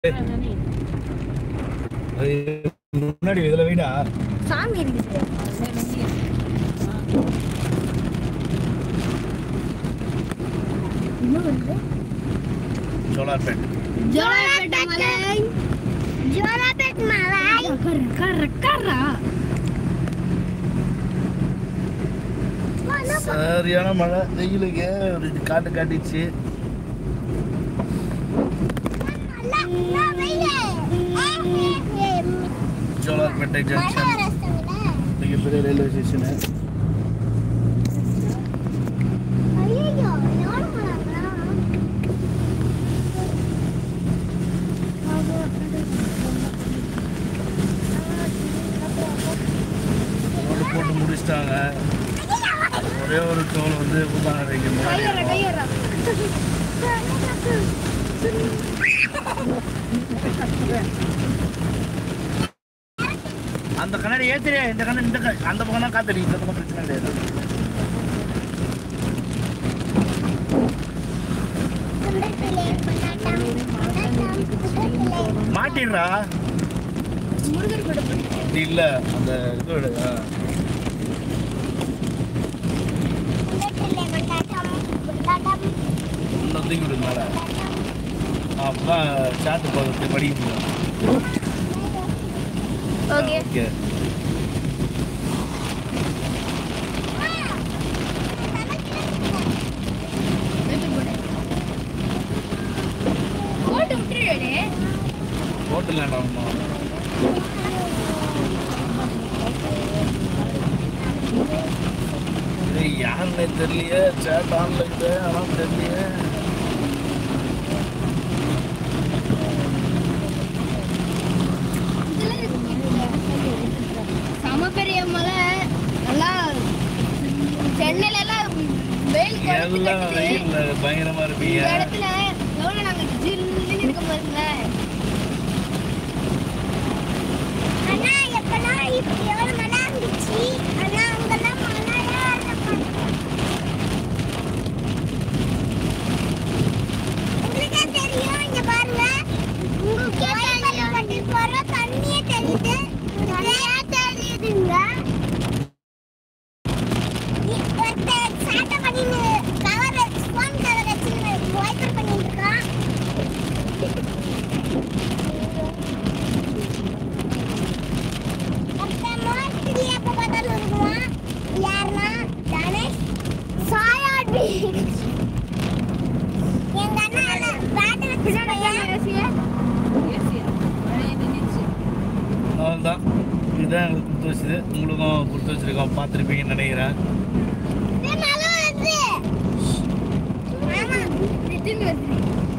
அது முன்னாடி இதுல வீடா சாமி இருக்குது இன்னும் வந்து சோலார்பேட் ஜோலாபேட் மலை ஜோலாபேட் மலை கர்ற கர்ற சரியான மழை வெயிலுக்கு ஒரு இது காட்டு காட்டிச்சு சோலார்பேட்டை ஜங்ஷன் மிகப்பெரிய ரயில்வே ஸ்டேஷனு ரோடு போட்டு முடிச்சிட்டாங்க ஒரே ஒரு டோல் வந்து ஊத்தாங்க இங்கே முன்னாடி இருக்கும். அந்த கண்ணாடி ஏத்துறியா இந்த கண்ணாடி இந்த க- அந்த பக்கம் தான் காத்தடி இந்த பக்கம் பிரச்சனை கிடையாது மாட்டிடுறா முருகர் கூட இது இல்ல அந்த இது விடு, ஆ. இன்னும் தூக்கி விடுங்க மேல அப்பதான் சாட்டு போகிறது படிக்கணும் ஓகே ஓகே போட்டு விட்டுருடே ஹோட்டல் வேண்டாம் ஏய் யாருன்னே தெரியலையே சேட் ஆன்ல இது ஆனால் தெரியலையே சம பெரிய மலை நல்லா சென்னையில எல்லாம் வெயில் எல்லாம் கொளுத்து வெயில் பயங்கரமா இந்த இருப்பீங்க இடத்துல எவ்வளவு நாங்க ஜில்லுன்னு இருக்க பாருங்கள அண்ணா எப்பனா இப்படி எவ்வளவு மழை இருந்துச்சு அண்ணா அங்கெல்லாம் மழையா உங்களுக்கே தெரியும் இங்க பாருங்க உங்களுக்கே தெரியும் வண்டி போற தண்ணியே தெரியுது நிறையா தெரியுதுங்க ஒருத்தன் சாட்டை பண்ணின்னு cover, phone cover வச்சுன்னு wiper பண்ணிட்டு இருக்கான். ஒருத்தன் mostly எப்ப பார்த்தாலும் இருக்குவான். யாருன்னா, தனுஷ், சாயாடி. எங்க அண்ணா எல்லாம் bat வச்சு பையன். அவ்வளோதான் இதுதான் எங்களுக்கு கொடுத்து வச்சது உங்களுக்கும் கொடுத்து வச்சிருக்கோம் பார்த்துருப்பீங்கன்னு நினைக்கிறேன் டேய், மழை வருது. ஆமா, திடீர்னு வருது.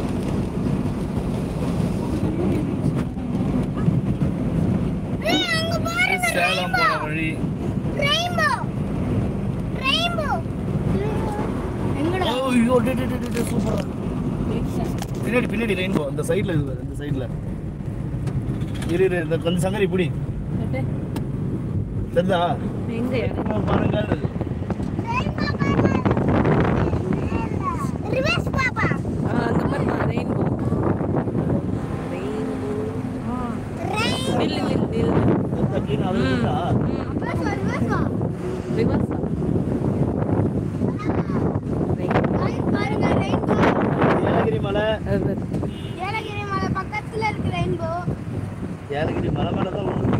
ஏய், அங்க பாருங்க, சேலம் rainbow. போகிற வழி Rainbow. Rainbow. எங்கடா? ஐயோ சூப்பர் பின்னாடி பின்னாடி ரெயின்போ அந்த சைடில் இது இந்த சைடில் இரு இரு இந்த கொஞ்சம் சங்கரி பிடி தெரிஞ்சா மரங்கள் Rainbow பாருங்க. Reverse பாப்பா. Rain. இந்த கீழே அது இருக்கா? Reverse வா, reverse வா. Guys, பாருங்க rainbow. ஏலகிரி மலை ஏலகிரி மலை பக்கத்துல இருக்கு ரெயின்போ ஏலகிரி மலை மேலே தான்